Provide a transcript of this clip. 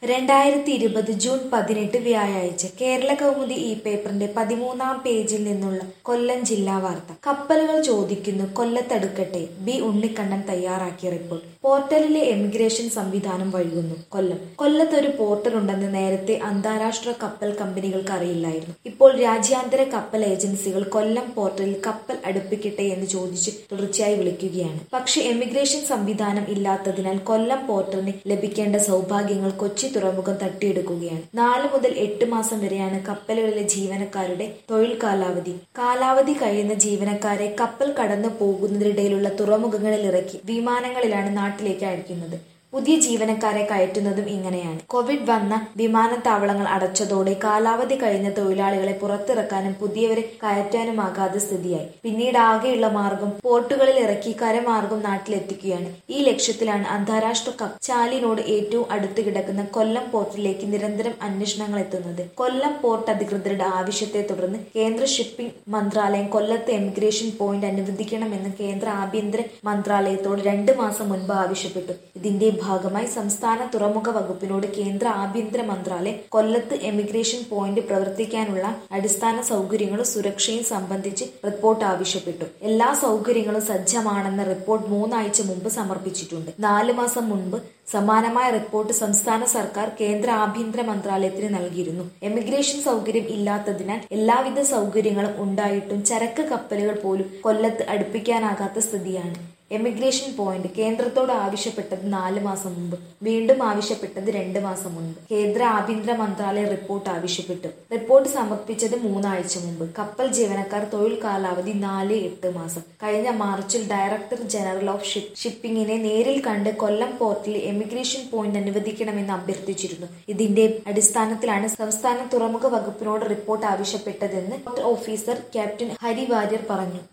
രണ്ടായിരത്തി ഇരുപത് ജൂൺ പതിനെട്ട് വ്യാഴാഴ്ച കേരള കൗമുദി ഈ പേപ്പറിന്റെ പതിമൂന്നാം പേജിൽ നിന്നുള്ള കൊല്ലം ജില്ലാ വാർത്ത കപ്പലുകൾ ചോദിക്കുന്നു കൊല്ലത്തടുക്കട്ടെ ബി ഉണ്ണിക്കണ്ണൻ തയ്യാറാക്കിയ റിപ്പോർട്ട് പോർട്ടലിലെ എമിഗ്രേഷൻ സംവിധാനം വഴുകുന്നു കൊല്ലം കൊല്ലത്ത് ഒരു പോർട്ടൽ ഉണ്ടെന്ന് നേരത്തെ അന്താരാഷ്ട്ര കപ്പൽ കമ്പനികൾക്ക് അറിയില്ലായിരുന്നു ഇപ്പോൾ രാജ്യാന്തര കപ്പൽ ഏജൻസികൾ കൊല്ലം പോർട്ടലിൽ കപ്പൽ അടുപ്പിക്കട്ടെ എന്ന് ചോദിച്ച് തുടർച്ചയായി വിളിക്കുകയാണ് പക്ഷേ എമിഗ്രേഷൻ സംവിധാനം ഇല്ലാത്തതിനാൽ കൊല്ലം പോർട്ടലിന് ലഭിക്കേണ്ട സൗഭാഗ്യങ്ങൾ കൊച്ചി തുറമുഖം തട്ടിയെടുക്കുകയാണ് നാല് മുതൽ എട്ട് മാസം വരെയാണ് കപ്പലുകളിലെ ജീവനക്കാരുടെ തൊഴിൽ കാലാവധി കാലാവധി കഴിയുന്ന ജീവനക്കാരെ കപ്പൽ കടന്നു പോകുന്നതിനിടയിലുള്ള തുറമുഖങ്ങളിൽ ഇറക്കി വിമാനങ്ങളിലാണ് നാട്ടിലേക്ക് അയക്കുന്നത് പുതിയ ജീവനക്കാരെ കയറ്റുന്നതും ഇങ്ങനെയാണ് കോവിഡ് വന്ന വിമാനത്താവളങ്ങൾ അടച്ചതോടെ കാലാവധി കഴിഞ്ഞ തൊഴിലാളികളെ പുറത്തിറക്കാനും പുതിയവരെ കയറ്റാനുമാകാതെ സ്ഥിതിയായി പിന്നീട് ആകെയുള്ള മാർഗം പോർട്ടുകളിൽ ഇറക്കി കരമാർഗം നാട്ടിലെത്തിക്കുകയാണ് ഈ ലക്ഷ്യത്തിലാണ് അന്താരാഷ്ട്ര കപ്പ് ചാലിനോട് ഏറ്റവും അടുത്ത് കിടക്കുന്ന കൊല്ലം പോർട്ടിലേക്ക് നിരന്തരം അന്വേഷണങ്ങൾ എത്തുന്നത് കൊല്ലം പോർട്ട് അധികൃതരുടെ ആവശ്യത്തെ തുടർന്ന് കേന്ദ്ര ഷിപ്പിംഗ് മന്ത്രാലയം കൊല്ലത്തെ എമിഗ്രേഷൻ പോയിന്റ് അനുവദിക്കണമെന്ന് കേന്ദ്ര ആഭ്യന്തര മന്ത്രാലയത്തോട് രണ്ടു മാസം മുൻപ് ആവശ്യപ്പെട്ടു ഇതിന്റെ ഭാഗമായി സംസ്ഥാന തുറമുഖ വകുപ്പിനോട് കേന്ദ്ര ആഭ്യന്തര മന്ത്രാലയം കൊല്ലത്ത് എമിഗ്രേഷൻ പോയിന്റ് പ്രവർത്തിക്കാനുള്ള അടിസ്ഥാന സൗകര്യങ്ങളും സുരക്ഷയും സംബന്ധിച്ച് റിപ്പോർട്ട് ആവശ്യപ്പെട്ടു എല്ലാ സൗകര്യങ്ങളും സജ്ജമാണെന്ന റിപ്പോർട്ട് മൂന്നാഴ്ച മുമ്പ് സമർപ്പിച്ചിട്ടുണ്ട് നാലു മാസം മുൻപ് സമാനമായ റിപ്പോർട്ട് സംസ്ഥാന സർക്കാർ കേന്ദ്ര ആഭ്യന്തര മന്ത്രാലയത്തിന് നൽകിയിരുന്നു എമിഗ്രേഷൻ സൗകര്യം ഇല്ലാത്തതിനാൽ എല്ലാവിധ സൗകര്യങ്ങളും ഉണ്ടായിട്ടും ചരക്ക് കപ്പലുകൾ പോലും കൊല്ലത്ത് അടുപ്പിക്കാനാകാത്ത സ്ഥിതിയാണ് എമിഗ്രേഷൻ പോയിന്റ് കേന്ദ്രത്തോട് ആവശ്യപ്പെട്ടത് നാല് മാസം മുമ്പ് വീണ്ടും ആവശ്യപ്പെട്ടത് രണ്ട് മാസം മുൻപ് കേന്ദ്ര ആഭ്യന്തര മന്ത്രാലയം റിപ്പോർട്ട് ആവശ്യപ്പെട്ടു റിപ്പോർട്ട് സമർപ്പിച്ചത് മൂന്നാഴ്ച മുമ്പ് കപ്പൽ ജീവനക്കാർ തൊഴിൽ കാലാവധി നാല് എട്ട് മാസം കഴിഞ്ഞ മാർച്ചിൽ ഡയറക്ടർ ജനറൽ ഓഫ് ഷിപ്പ് ഷിപ്പിംഗിനെ നേരിൽ കണ്ട് കൊല്ലം പോർട്ടിൽ എമിഗ്രേഷൻ പോയിന്റ് അനുവദിക്കണമെന്ന് അഭ്യർത്ഥിച്ചിരുന്നു ഇതിന്റെ അടിസ്ഥാനത്തിലാണ് സംസ്ഥാന തുറമുഖ വകുപ്പിനോട് റിപ്പോർട്ട് ആവശ്യപ്പെട്ടതെന്ന് port officer captain Hari Warrier പറഞ്ഞു